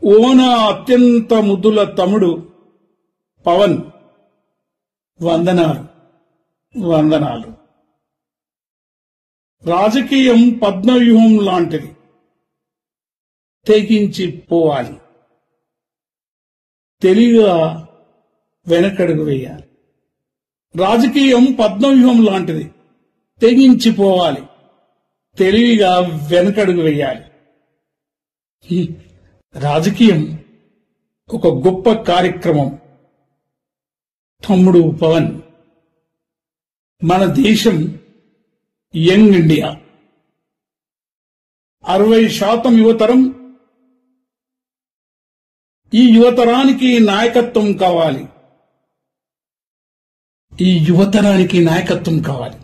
ఓన అత్యంత ముద్దుల తమ్ముడు పవన్ వందనాలు వందనాలు రాజకీయం పద్మవ్యూహం లాంటిది తెగించి పోవాలి తెలివిగా వెనకడుగు వేయాలి రాజకీయం పద్మవ్యూహం లాంటిది తెగించి పోవాలి తెలివిగా వెనకడుగు వేయాలి ఈ రాజకీయం ఒక గొప్ప కార్యక్రమం తమ్ముడు పవన్ మన దేశం యంగ్ ఇండియా అరవై శాతం యువతరం ఈ యువతరానికి నాయకత్వం కావాలి ఈ యువతరానికి నాయకత్వం కావాలి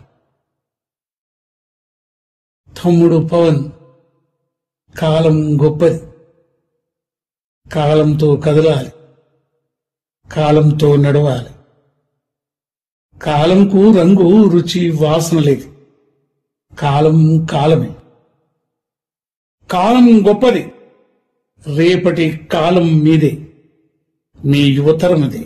తమ్ముడు పవన్ కాలం గొప్పది కాలంతో కదలాలి కాలంతో నడవాలి కాలంకు రంగు రుచి వాసన లేదు కాలం కాలమే కాలం గొప్పది రేపటి కాలం మీదే మీ యువతరమదే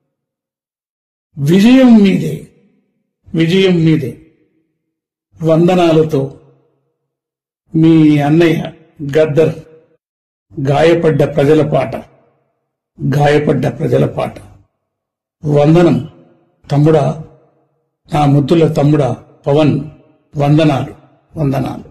విజయం మీదే విజయం మీదే వందనాలతో మీ అన్నయ్య గద్దర్ గాయపడ్డ ప్రజల పాట గాయపడ్డ ప్రజల పాట వందనం తమ్ముడా నా ముద్దుల తమ్ముడా పవన్ వందనాలు వందనాలు